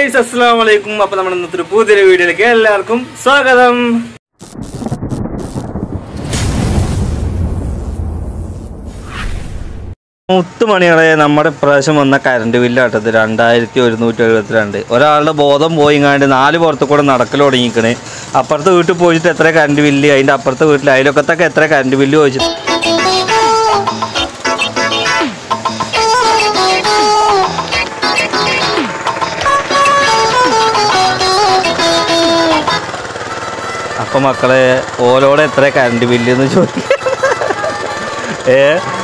Guys അസ്സാം വലൈക്കും അപ്പൊ നമ്മുടെ ഇന്നത്തെ ഒരു പുതിയൊരു വീഡിയോയിലേക്ക് എല്ലാവർക്കും സ്വാഗതം മുത്തുമണികളെ നമ്മുടെ ഇപ്രാവശ്യം വന്ന കറണ്ട് ബില്ലാട്ടത് രണ്ടായിരത്തി ഒരുന്നൂറ്റി എഴുപത്തിരണ്ട് ഒരാളുടെ ബോധം പോയിങ്ങാണ്ട് നാല് പുറത്ത് കൂടെ നടക്കൽ തുടങ്ങിക്കണ് അപ്പുറത്തെ വീട്ടിൽ പോയിട്ട് എത്ര കറണ്ട് ബില്ല് അതിന്റെ അപ്പുറത്തെ വീട്ടിൽ അയലൊക്കത്തൊക്കെ എത്ര കറണ്ട് ബില്ല് ചോദിച്ചിട്ട് അപ്പൊ മക്കളെ ഓലോടെ എത്ര കറണ്ട് ബില്ല് എന്ന് ചോദിക്കും ഏ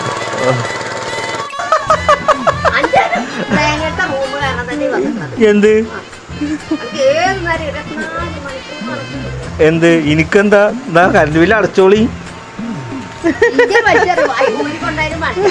അഞ്ചാറ് തേങ്ങയുടെ റൂം കാരണം തന്നെ വന്നത് എന്ത് അത് ഏത് നേരം ഇരുപത്തിനാല് മണിക്കൂർ നടക്കും. എന്ത് എനിക്കെന്താ എന്താ കറണ്ട് ബില്ല് അടച്ചോളി ഇഞ്ചി വലിച്ചെറിയും. അയ് കൂലി കൊണ്ടായാലും വേണ്ട.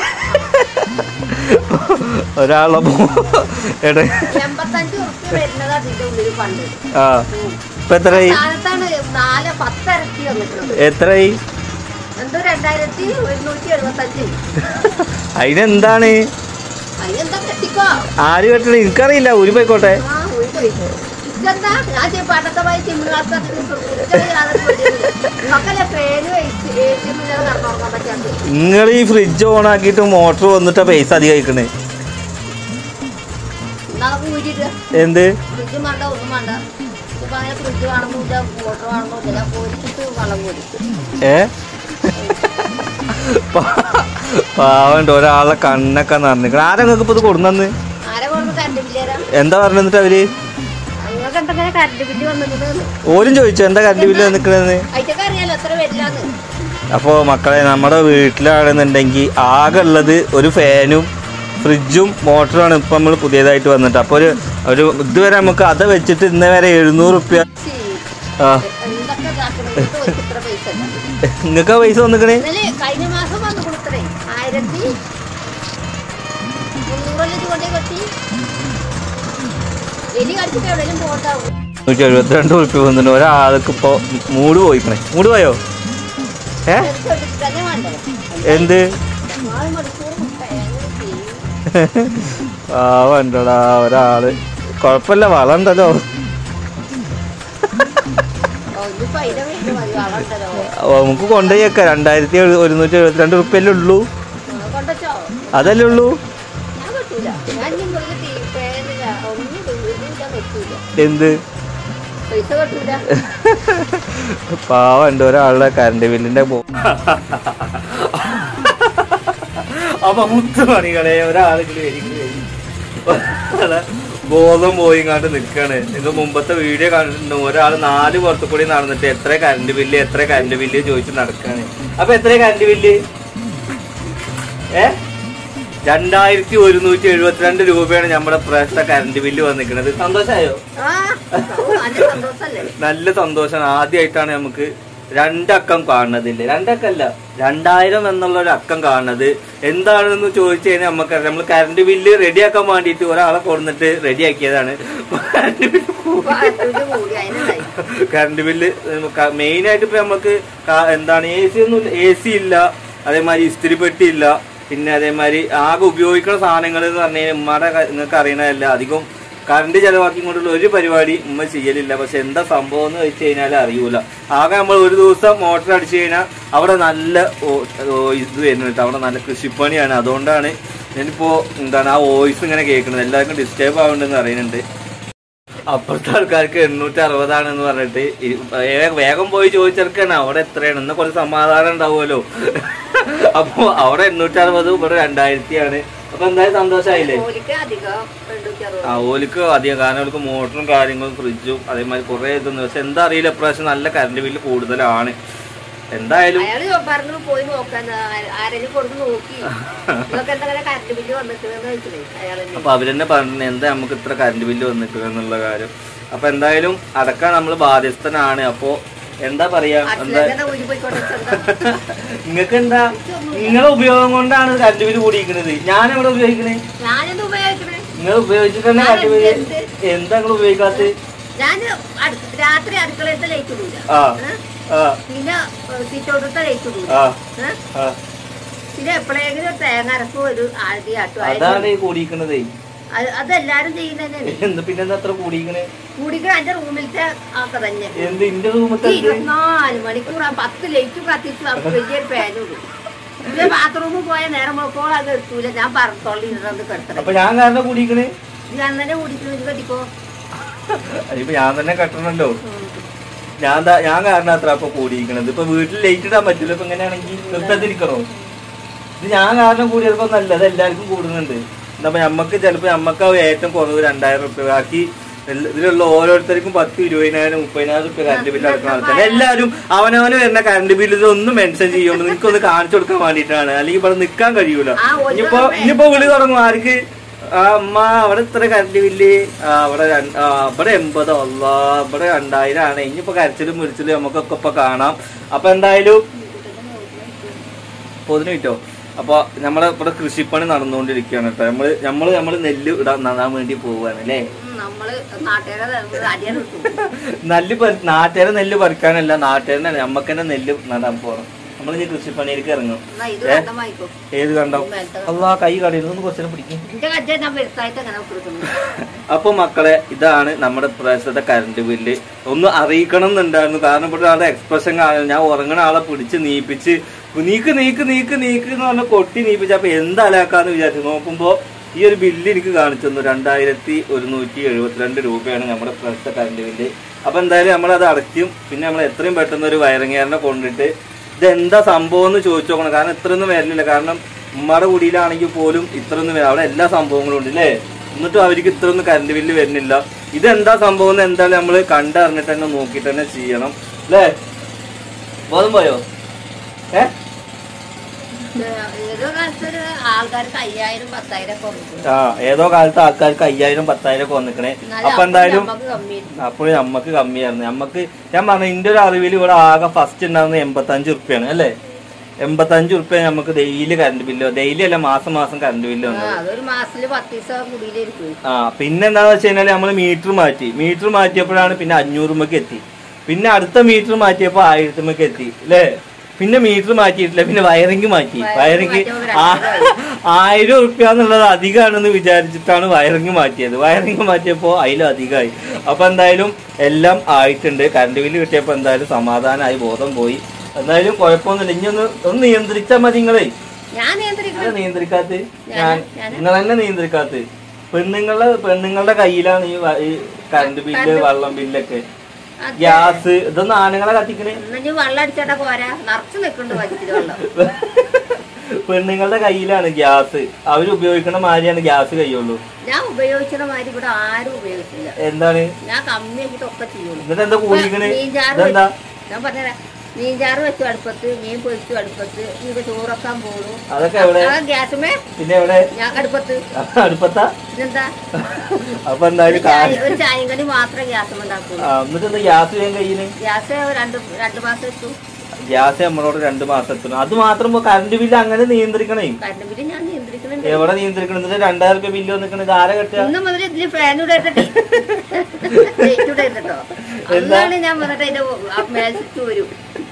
ഒരാളെ എടേ എൺപത്തഞ്ച് ഉറുപ്പ്യ വരുന്നത് അതിന്റെ ഉള്ളിൽ പണ്ട് ആ ഇപ്പൊ എത്രയായി സ്ഥാനത്താണ് നാല് പത്തിരട്ടി വന്നിട്ടുള്ളത് എത്രയായി എന്തോ രണ്ടായിരത്തി ഒരുന്നൂറ്റി എഴുപത്തഞ്ച് അതിനെന്താണ് അതിനെന്താ കെട്ടിക്കോ ആര് കെട്ടണ എനിക്കറിയില്ല ഒരു പോയിക്കോട്ടെ ആ ഒരു പോയി ഇതെന്താ ഞാൻ ചെയ്യ പണ്ടത്തെ പോയി ചിമ്മിളാത്ത നിങ്ങൾക്കല്ലേ ഫേന് എ സി ഇല്ലാതെ കറന്നുറങ്ങാൻ പറ്റാത്ത നിങ്ങൾ ഈ ഫ്രിഡ്ജ് ഓൺ ആക്കിയിട്ട് മോട്ടർ വന്നിട്ടാ പൈസ അധികം അയക്കണേ നമുക്ക് ഊരിട്ട് എന്ത് ഫ്രിഡ്ജും വേണ്ട ഒന്നും വേണ്ട ഇപ്പൊ അങ്ങനെ ഫ്രിഡ്ജ് വേണമെന്നില്ല മോട്ടർ വേണമെന്നില്ല പോരിച്ചിട്ട് വെള്ളം കോരിക്കും ഏ പാവണ്ട് ഒരാളെ കണ്ണൊക്കെ നിറഞ്ഞിക്കണം ആരാ നിങ്ങൾക്ക് ഇപ്പൊ ഇത് കൊടുന്നു ആരെ കൊണ്ട് കറണ്ട് ബില്ല് തരാം എന്താ പറഞ്ഞിട്ട് അവര് നിങ്ങൾക്ക് എന്തെങ്കിലും കറണ്ട് ബില്ല് വന്നിട്ടുണ്ട് ഓരും ചോദിച്ചു എന്താ കറണ്ട് ബില്ല് നിൽക്കണെന്ന് അതിറ്റൊക്കെ അറിയാലോ എത്ര വരില്ലാന്ന് അപ്പോൾ മക്കളെ നമ്മുടെ വീട്ടിലാണെന്നുണ്ടെങ്കിൽ ആകെ ഉള്ളത് ഒരു ഫാനും ഫ്രിഡ്ജും മോട്ടറുമാണ് ഇപ്പം നമ്മൾ പുതിയതായിട്ട് വന്നിട്ട് അപ്പോൾ ഒരു ഒരു ഇതുവരെ നമുക്ക് അത് വെച്ചിട്ട് ഇന്ന് വരെ എഴുന്നൂറ് റുപ്യ ശീ, ആ എന്തൊക്കെ ഇതാക്കണം ഇത് ഓർക്ക് ഇത്ര പൈസ ഇല്ല. നിങ്ങൾക്ക് പൈസ വന്നിക്കണേ ഇന്നലെ കഴിഞ്ഞ മാസം വന്നു കൊടുത്തേ ആയിരത്തി മുന്നൂറല്ലേ ഇത് കൊണ്ടേ കെട്ടി എലി കടിച്ചിട്ട് എവിടെയും പോട്ടാവും നൂറ്റി എഴുപത്തിരണ്ട് റുപ്യ വന്നിട്ട് ഒരാൾക്ക് ഇപ്പോൾ മൂട് പോയിക്കണേ മൂട് പോയോ ഏ തന്നെ വേണ്ടേ എന്ത് നാല് മണിക്കൂർ മുട്ട പാവണ്ടടാ ഒരാള് കുഴപ്പമില്ല വളം ഉണ്ടല്ലോ ഇതിപ്പോ അതിന്റെ വീട്ടിൽ മതി വളമുണ്ടല്ലോ ഓ, നമുക്ക് കൊണ്ടുപോയി വെക്കാം രണ്ടായിരത്തി എഴു- ഒരുന്നൂറ്റി എഴുപത്തിരണ്ട് റുപ്യല്ലേ ഉള്ളൂ കൊണ്ടച്ചോ അതല്ലേ ഉള്ളൂ ഞാൻ കിട്ടൂല ഞാൻ ഇനി മുതൽ ടീ പേനില്ല ഒന്നും ഇതില്ല വെക്കൂല എന്ത് പൈസ കിട്ടൂല പാവണ്ട് ഒരാളുടെ കറണ്ട് ബില്ലിന്റെ പോ അപ്പൊ മുത്തുമണികളെ ഒരാളിങ്ങനെ ബോധം പോയി ഇങ്ങാണ്ട് നിൽക്കാണ് നിങ്ങൾ മുമ്പത്തെ വീഡിയോ കണ്ടിട്ടുണ്ട് ഒരാൾ നാല് പുറത്തു കൂടി നടന്നിട്ട് എത്ര കറണ്ട് ബില്ല് എത്ര കറണ്ട് ബില്ല് ചോദിച്ച് നടക്കാണ് അപ്പൊ എത്ര കറണ്ട് ബില്ല് ഏ രണ്ടായിരത്തി ഒരുന്നൂറ്റി എഴുപത്തിരണ്ട് രൂപയാണ് നമ്മുടെ പ്രാവശ്യത്തെ കറണ്ട് ബില്ല് വന്നിരിക്കുന്നത് സന്തോഷമായോ ആ ഓ, നല്ല സന്തോഷല്ലേ നല്ല സന്തോഷമാണ് ആദ്യമായിട്ടാണ് നമുക്ക് രണ്ടക്കം കാണുന്നതില്ലേ രണ്ടക്കല്ല രണ്ടായിരം എന്നുള്ള ഒരു അക്കം കാണുന്നത് എന്താണെന്ന് ചോദിച്ചു കഴിഞ്ഞാൽ നമുക്ക് നമ്മൾ കറണ്ട് ബില്ല് റെഡിയാക്കാൻ വേണ്ടിയിട്ട് ഒരാളെ കൊടുന്നിട്ട് റെഡിയാക്കിയതാണ് കറണ്ട് ബില്ല് ഇപ്പൊ അടുത്തത് കൂടി അതിനുണ്ടായി കറണ്ട് ബില്ല് മെയിൻ ആയിട്ട് ഇപ്പൊ നമുക്ക് കാ- എന്താണ് എ സി ഒന്നും എ സി ഇല്ല അതേമാതിരി ഇസ്തിരി പെട്ടി ഇല്ല പിന്നെ അതേമാതിരി ആകെ ഉപയോഗിക്കുന്ന സാധനങ്ങൾ എന്ന് പറഞ്ഞു കഴിഞ്ഞാൽ ഉമ്മയുടെ നിങ്ങൾക്ക് അറിയണതല്ല അധികം കറണ്ട് ചെലവാക്കി കൊണ്ടുള്ള ഒരു പരിപാടി ഉമ്മ ചെയ്യലില്ല പക്ഷെ എന്താ സംഭവം എന്ന് വെച്ച് കഴിഞ്ഞാൽ അറിയൂല ആകെ നമ്മൾ ഒരു ദിവസം മോട്ടർ അടിച്ചു കഴിഞ്ഞാൽ അവിടെ നല്ല ഓ- ഓ- ഇത് വരുന്നുണ്ട് അവിടെ നല്ല കൃഷിപ്പണിയാണ് അതുകൊണ്ടാണ് ഞാനിപ്പോ എന്താണ് ആ വോയിസ് ഇങ്ങനെ കേൾക്കുന്നത് എല്ലാവർക്കും ഡിസ്റ്റർബ് ആവുന്നുണ്ടെന്ന് അറിയുന്നുണ്ട് അപ്പുറത്തെ ആൾക്കാർക്ക് എണ്ണൂറ്റി അറുപതാണെന്ന് പറഞ്ഞിട്ട് ഈ വേ- വേഗം പോയി ചോദിച്ചെടുക്കാണ് അവിടെ എത്രയാണ് ഇന്ന് കുറച്ച് സമാധാനം ഉണ്ടാവുമല്ലോ അപ്പൊ അവിടെ എണ്ണൂറ്റി അറുപത് ഇവിടെ രണ്ടായിരത്തിയാണ് അപ്പൊ എന്തായാലും സന്തോഷമായില്ലേ ജോലിക്ക് അധികം എണ്ണൂറ്റി അറുപത് ആ ഓലിക്ക് അധികം കാരണം അവർക്ക് മോട്ടറും കാര്യങ്ങളും ഫ്രിഡ്ജും അതേമാതിരി കുറെ ഇതൊന്നും പക്ഷെ എന്താ അറിയില്ല ഇപ്രാവശ്യം നല്ല കറണ്ട് ബില്ല് കൂടുതലാണ് എന്തായാലും അയാള് പറഞ്ഞു പോയി നോക്കാൻ ആ- ആരെങ്കിലും കൊടുത്ത് നോക്കി നിങ്ങൾക്ക് എന്താ കറണ്ട് ബില്ല് വന്നിട്ടുണ്ടെന്ന് വെച്ചില്ലേ അയാൾ അപ്പൊ അവരെന്നെ പറഞ്ഞു എന്താ നമുക്ക് ഇത്ര കറണ്ട് ബില്ല് വന്നിട്ടുള്ളത് എന്നുള്ള കാര്യം അപ്പൊ എന്തായാലും അടക്കാൻ നമ്മൾ ബാധ്യസ്ഥനാണ് അപ്പൊ എന്താ പറയാ എന്താ അച്ഛനെ ഊരി പോയിക്കോട്ടെ ചെറുതാ. നിങ്ങൾക്ക് എന്താ നിങ്ങളെ ഉപയോഗം കൊണ്ടാണ് കറണ്ട് ബില്ല് കൂടിയിരിക്കുന്നത് ഞാൻ എവിടെ ഉപയോഗിക്കണേ ഞാനെന്ത് ഉപയോഗിക്കണേ നിങ്ങൾ ഉപയോഗിച്ചിട്ട് കറണ്ട് ബില്ല് എന്താ നിങ്ങൾ ഉപയോഗിക്കാത്ത ഞാൻ രാത്രി അടുക്കളയത്തെ ലൈറ്റ് ഇടൂല ആ ഏ? ആ പിന്നെ സിറ്റൗട്ടത്തെ ലൈറ്റ് ഇടൂല ആ ഏ? ആ പിന്നെ എപ്പോഴെങ്കിലും തേങ്ങ അരക്കും ഒരു ആഴ്ച ആട്ടും അതാണ് ഈ കൂടിയിരിക്കണതേ അത് അതെല്ലാരും ചെയ്യുന്നതന്നെ എന്ത് പിന്നെ എന്താ അത്ര കൂടിക്കണ് കൂടിക്കണ എന്റെ റൂമിലത്തെ ആക്ക തന്നെ എന്ത് ഇന്റെ റൂമത്തെ ഈ ഇരുപത്തിനാല് മണിക്കൂർ ആ പത്ത് ലൈറ്റ് കത്തിച്ച് നമുക്ക് വലിയൊരു ഫാനും പിന്നെ ബാത്റൂമിൽ പോയ നേരം നോക്കോളം അത് എടുത്തൂല ഞാൻ പറത്തോളി ഇരുന്നത് കെട്ടണം അപ്പൊ ഞാൻ കാരണം കൂടിക്കണ് ഞാൻ തന്നെ കൂടിക്കണു കെട്ടിക്കോ അതിപ്പോ ഞാൻ തന്നെ കെട്ടണല്ലോ ഞാൻ ദാ- ഞാൻ കാരണം അത്ര അപ്പൊ കൂടിയിരിക്കണത് ഇപ്പൊ വീട്ടിൽ ലൈറ്റ് ഇടാൻ പറ്റില്ല ഇപ്പൊ എങ്ങനെയാണെങ്കിൽ നിർത്തത്തിരിക്കണോ ഇത് ഞാൻ കാരണം കൂടിയപ്പോ നല്ലത് എല്ലാവർക്കും കൂടുന്നുണ്ട് എന്താ നമ്മക്ക് ചിലപ്പോ നമ്മക്ക് ആ ഏറ്റവും കുറവ് രണ്ടായിരം റുപ്യ ബാക്കി എല്ലാ- ഇതിലുള്ള ഓരോരുത്തർക്കും പത്ത് ഇരുപതിനായിരം മുപ്പതിനായിരം റുപ്യ കറണ്ട് ബില്ല് അടക്കുന്ന ആൾക്കാർ എല്ലാവരും അവനവന് വരുന്ന കറണ്ട് ബില്ല് ഇതൊന്നും മെൻഷൻ ചെയ്യുള്ളൂ നിനക്കൊന്ന് കാണിച്ചു കൊടുക്കാൻ വേണ്ടിയിട്ടാണ് അല്ലെങ്കിൽ ഇവിടെ നിൽക്കാൻ കഴിയൂല ആ, ഒരു ഇനിയിപ്പോ ദിവസം ഇനിയിപ്പോ വിളി തുടങ്ങും ആർക്ക് ആ അമ്മ അവിടെ ഇത്ര കറണ്ട് ബില്ല് ആ അവിടെ രണ്ട്- ആ, ഇവിടെ എൺപതോ അല്ല ഇവിടെ രണ്ടായിരം ആണ് ഇനിയിപ്പോ കരച്ചിലും മുരിച്ചിലും നമുക്കൊക്കെ ഇപ്പൊ കാണാം അപ്പൊ എന്തായാലും പൊതിന് കിട്ടോ അപ്പൊ നമ്മളെ ഇവിടെ കൃഷിപ്പണി നടന്നുകൊണ്ടിരിക്കുകയാണ് കേട്ടോ നമ്മള് നമ്മള് നമ്മള് നെല്ല് ഇടാൻ നടാൻ വേണ്ടി പോവാണ് അല്ലേ ഉം, നമ്മള് നാട്ടുകാരെ അടിയാൻ കിട്ടും നെല്ല് പറി- നാട്ടുകാരെ നെല്ല് പറിക്കാനല്ല നാട്ടുകാരനെ നമുക്ക് തന്നെ നെല്ല് നടാൻ പോകണം നമ്മൾ ഇനി കൃഷിപ്പണിയിലേക്ക് ഇറങ്ങും എന്നാ ഇത് വേണ്ട വായിക്കോ ഏത് കണ്ടോ അല്ലാ കൈ കടയിരുന്നു കുറച്ചു പിടിക്കും എന്റെ കജ്ജ ഞാൻ വെളുത്തായിട്ട് അങ്ങനെ കൊടുക്കുന്നു അപ്പൊ മക്കളെ ഇതാണ് നമ്മുടെ പ്രാവശ്യത്തെ കറണ്ട് ബില്ല് ഒന്ന് അറിയിക്കണം എന്നുണ്ടായിരുന്നു കാരണം ഇവിടെ ആളുടെ എക്സ്പ്രഷൻ കാണാൻ ഞാൻ ഉറങ്ങണ ആളെ പിടിച്ച് നീപ്പിച്ച് നീക്ക് നീക്ക് നീക്ക് നീക്ക് എന്ന് പറഞ്ഞ കൊട്ടി നീപ്പിച്ച് അപ്പൊ എന്താലാക്കാന്ന് വിചാരിച്ചു നോക്കുമ്പോ ഈ ഒരു ബില്ല് എനിക്ക് കാണിച്ചു തന്നു രണ്ടായിരത്തി ഒരുന്നൂറ്റി എഴുപത്തിരണ്ട് രൂപയാണ് നമ്മുടെ പ്രാവശ്യത്തെ കറണ്ട് ബില്ല് അപ്പൊ എന്തായാലും നമ്മളത് അടയ്ക്കും പിന്നെ നമ്മൾ എത്രയും പെട്ടെന്ന് ഒരു വയറിങ്ങാരനെ കൊണ്ടിട്ട് ഇതെന്താ സംഭവം എന്ന് ചോദിച്ചു നോക്കണം കാരണം ഇത്രയൊന്നും വരലില്ല കാരണം ഉമ്മയുടെ കുടിയിലാണെങ്കിൽ പോലും ഇത്രയൊന്നും വരില്ല അവിടെ എല്ലാ സംഭവങ്ങളും ഉണ്ട് അല്ലേ എന്നിട്ടും അവർക്ക് ഇത്രയൊന്നും കറണ്ട് ബില്ല് വരുന്നില്ല ഇതെന്താ സംഭവം എന്ന് എന്തായാലും നമ്മൾ കണ്ടറിഞ്ഞിട്ട് തന്നെ നോക്കിയിട്ട് തന്നെ ചെയ്യണം അല്ലേ ബോധം പോയോ ഏ ഏതോ കാലത്തൊരു ആൾക്കാർക്ക് അയ്യായിരം പത്തായിരം ഒക്കെ കൊടുക്കും ആ ഏതോ കാലത്ത് ആൾക്കാർക്ക് അയ്യായിരം പത്തായിരം ഒക്കെ വന്നിക്കണേ എന്നാലും അപ്പൊ എന്തായാലും നമുക്ക് കമ്മി അപ്പോഴും നമ്മക്ക് കമ്മിയായിരുന്നു നമ്മക്ക് ഞാൻ പറഞ്ഞു എന്റെ ഒരു അറിവിൽ ഇവിടെ ആകെ ഫസ്റ്റ് ഉണ്ടാകുന്നത് എൺപത്തഞ്ച് ഉറുപ്പ്യാണ് അല്ലേ എൺപത്തഞ്ച് ഉറുപ്പ്യ നമുക്ക് ഡെയിലി കറണ്ട് ബില്ലോ ഡെയിലി അല്ല മാസം മാസം കറണ്ട് ബില്ല് ആ, വന്നത് അതൊരു മാസത്തില് പത്ത് ദിവസം കുടിയിലിരിക്കും ആ പിന്നെ എന്താന്ന് വെച്ച് കഴിഞ്ഞാൽ നമ്മൾ മീറ്റർ മാറ്റി മീറ്റർ മാറ്റിയപ്പോഴാണ് പിന്നെ അഞ്ഞൂറുമ്പക്ക് എത്തി പിന്നെ അടുത്ത മീറ്റർ മാറ്റിയപ്പോ ആയിരത്തുമ്പക്ക് എത്തി അല്ലേ പിന്നെ മീറ്റർ മാറ്റിയിട്ടില്ല പിന്നെ വയറിംഗ് മാറ്റി വയറിംഗ് വയറിംഗ് മാറ്റിയപ്പോ ആയിരം ഉറുപ്പ്യ എന്നുള്ളത് അധികമാണെന്ന് വിചാരിച്ചിട്ടാണ് വയറിംഗ് മാറ്റിയത് വയറിംഗ് മാറ്റിയപ്പോ അതിലും അധികമായി അപ്പൊ എന്തായാലും എല്ലാം ആയിട്ടുണ്ട് കറണ്ട് ബില്ല് കിട്ടിയപ്പോ എന്തായാലും സമാധാനമായി ബോധം പോയി എന്തായാലും കുഴപ്പമൊന്നുമില്ല ഇനി ഒന്ന് ഒന്ന് നിയന്ത്രിച്ചാൽ മതി നിങ്ങളെ ഞാൻ നിയന്ത്രിക്കണം നിങ്ങളെ നിയന്ത്രിക്കാത്ത ഞാൻ ഞാന്- ഞാന് നിങ്ങൾ തന്നെ നിയന്ത്രിക്കാത്ത പെണ്ണുങ്ങളുടെ പെണ്ണുങ്ങളുടെ കയ്യിലാണ് ഈ വ- ഈ കറണ്ട് ബില്ല് വെള്ളം ബില്ലൊക്കെ അത് ഗ്യാസ് ഇതൊന്നും ആണുങ്ങളെ കത്തിക്കണേ എന്നാ ഇനി വെള്ളം അടിച്ചാട്ടാ പോരാ നിറച്ച് നിൽക്കുന്നുണ്ട് വച്ചിട്ട് വെള്ളം പെണ്ണുങ്ങളുടെ കയ്യിലാണ് ഗ്യാസ് അവര് ഉപയോഗിക്കണ മാതിരിയാണ് ഗ്യാസ് കഴിയുള്ളൂ ഞാൻ ഉപയോഗിച്ചണ മാതിരി ഇവിടെ ആരും ഉപയോഗിച്ചില്ല എന്താണ് ഞാൻ കമ്മി ആക്കിയിട്ട് ഒക്കെ ചെയ്യുള്ളൂ എന്നിട്ട് എന്താ കൂടിക്കണേ മീൻചാറ് ഇതെന്താ വെച്ച്- ഞാൻ പറഞ്ഞുതരാം മീൻചാറ് വെച്ചു അടുപ്പത്ത് മീൻ പൊരിച്ചു അടുപ്പത്ത് ഇത് ചോറക്കാൻ പോണു അതൊക്കെ എവിടെ ആ ഗ്യാസുമേ പിന്നെ എവിടെ ഞാൻ അടുപ്പത്ത് അടുപ്പത്താ പിന്നെന്താ അപ്പൊ എന്തായാലും കാ- ചായ- ഒരു ചായം കടി മാത്രമേ ഗ്യാസ് ഉണ്ടാക്കുള്ളൂ ആ, എന്നിട്ട് എന്താ ഗ്യാസ് ചെയ്യാൻ കഴിയുന്നു ഗ്യാസ് രണ്ട് രണ്ട് മാസം വെച്ചു ഗ്യാസ് നമ്മളോട് രണ്ട് മാസം എത്തണം അത് മാത്രം കറണ്ട് ബില്ല് അങ്ങനെ നിയന്ത്രിക്കണേ കറണ്ട് ബില്ല് ഞാൻ നിയന്ത്രിക്കുന്നുണ്ട് എവിടെ നിയന്ത്രിക്കണം എന്നിട്ട് രണ്ടായിരം രൂപ ബില്ല് വന്നിക്കണത് ഇത് ആരെ കെട്ടുക ഇന്ന് മുതൽ ഇതില് ഫാൻ ഇടട്ടോ ലൈറ്റ് ഇടട്ടോ അന്നാണ് ഞാൻ വന്നിട്ട് അതിന്റെ മേൽസിട്ട് വരും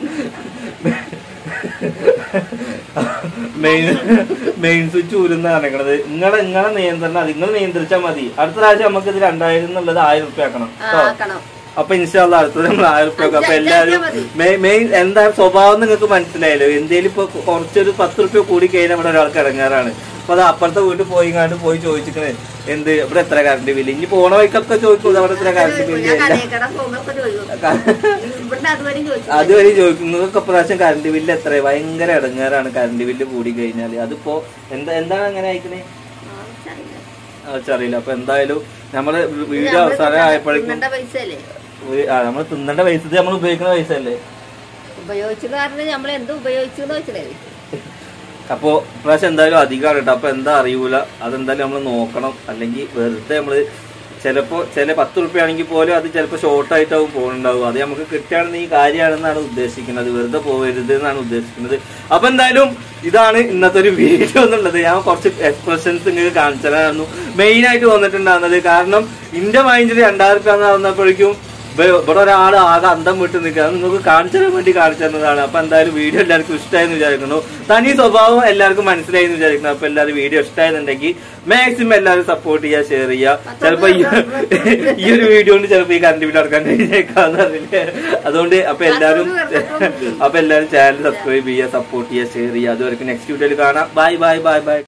മെയിൻ മെയിൻ സ്വിച്ച് ഊരുന്ന നടക്കണത് നിങ്ങളെ നിങ്ങളെ നിയന്ത്രണം അത് നിങ്ങൾ നിയന്ത്രിച്ചാൽ മതി അടുത്ത പ്രാവശ്യം നമുക്ക് ഇത് രണ്ടായിരം എന്നുള്ളത് ആയിരം റുപ്യ ആക്കണം ആ, കേട്ടോ ആക്കണം അപ്പൊ ഇൻഷാല്ല അടുത്തത് നമ്മൾ ആയിരം റുപ്യ ആക്കും അപ്പൊ അഞ്ച് എല്ലാവരും മതി. മെ- മെയിൻ എന്താ സ്വഭാവം നിങ്ങൾക്ക് മനസ്സിലായല്ലോ എന്തേലും ഇപ്പൊ കുറച്ചൊരു പത്ത് റുപ്യ കൂടി കഴിഞ്ഞാൽ ഇവിടെ ഒരാൾക്ക് ഇറങ്ങാറാണ് അപ്പൊ അത് അപ്പുറത്തെ വീട്ടിൽ പോയി കണ്ട് പോയി ചോദിച്ചിക്കണേ എന്ത് ഇവിടെ എത്ര കറണ്ട് ബില്ല് ഇനി പോണ വഴിക്കൊക്കെ ചോദിക്കും അവിടെ എത്ര കറണ്ട് ബില്ല് ഞാൻ കടയിക്കട പോകുമ്പോ ചോദിക്കും ഇവിടുന്ന് അതുവരെ ചോദിച്ചു അതുവരെ ചോദിക്കും നിങ്ങൾക്ക് പ്രാവശ്യം കറണ്ട് ബില്ല് എത്ര ഭയങ്കര ഇടങ്ങാറാണ് കറണ്ട് ബില്ല് കൂടി കഴിഞ്ഞാല് അതിപ്പോ എന്താ എന്താണ് അങ്ങനെ അയക്കണേ അറിയില്ല അപ്പൊ എന്തായാലും നമ്മള് വീഡിയോ അവസാനം ആയപ്പോഴേക്കും തിന്നേണ്ട പൈസ അല്ലേ നമ്മൾ തിന്നേണ്ട പൈസ ഇത് നമ്മൾ ഉപയോഗിക്കുന്ന പൈസ അല്ലേ ഉപയോഗിച്ചത് കാരണം നമ്മൾ എന്ത് ഉപയോഗിച്ചു എന്ന് വെച്ചില്ലേ അപ്പോ ഇപ്രാവശ്യം എന്തായാലും അധികമാണ് കേട്ടോ അപ്പൊ എന്താ അറിയൂല അതെന്തായാലും നമ്മൾ നോക്കണം അല്ലെങ്കിൽ വെറുതെ നമ്മള് ചിലപ്പോ ചില പത്ത് റുപ്യ ആണെങ്കിൽ പോലും അത് ചിലപ്പോൾ ഷോർട്ട് ആയിട്ടാവും പോകുന്നുണ്ടാവും അത് നമുക്ക് കിട്ടുകയാണെന്ന് ഈ കാര്യമാണെന്നാണ് ഉദ്ദേശിക്കുന്നത് വെറുതെ പോകരുത് എന്നാണ് ഉദ്ദേശിക്കുന്നത് അപ്പൊ എന്തായാലും ഇതാണ് ഇന്നത്തെ ഒരു വീഡിയോ എന്നുള്ളത് ഞാൻ കുറച്ച് എക്സ്പ്രഷൻസ് നിങ്ങൾക്ക് കാണിച്ചതായിരുന്നു മെയിൻ ആയിട്ട് വന്നിട്ടുണ്ടാകുന്നത് കാരണം ഇന്റെ മൈൻഡിൽ രണ്ടായിരം റുപ്യ വന്നപ്പോഴേക്കും ഇപ്പൊ ഇവിടെ ഒരാൾ ആകെ അന്തം വിട്ട് നിൽക്കുക അത് നിങ്ങൾക്ക് കാണിച്ചു തരാൻ വേണ്ടി കാണിച്ചു തന്നതാണ് അപ്പൊ എന്തായാലും വീഡിയോ എല്ലാവർക്കും ഇഷ്ടമായെന്ന് വിചാരിക്കുന്നു തനി സ്വഭാവം എല്ലാവർക്കും മനസ്സിലായി എന്ന് വിചാരിക്കുന്നു അപ്പൊ എല്ലാവരും വീഡിയോ ഇഷ്ടമായെന്നുണ്ടെങ്കിൽ മാക്സിമം എല്ലാവരും സപ്പോർട്ട് ചെയ്യുക ഷെയർ ചെയ്യുക ചിലപ്പോ ഈ ഈ ഒരു വീഡിയോ കൊണ്ട് ചിലപ്പോ ഈ കറണ്ട് ബിൽ അടക്കാൻ കഴിഞ്ഞേക്കാന്ന് അറിയില്ലേ അതുകൊണ്ട് അപ്പൊ എല്ലാവരും അപ്പൊ എല്ലാവരും ചാനൽ സബ്സ്ക്രൈബ് ചെയ്യുക സപ്പോർട്ട് ചെയ്യുക ഷെയർ ചെയ്യുക അതുവരെ നെക്സ്റ്റ് വീഡിയോയിൽ കാണാം ബൈ ബൈ ബൈ ബൈ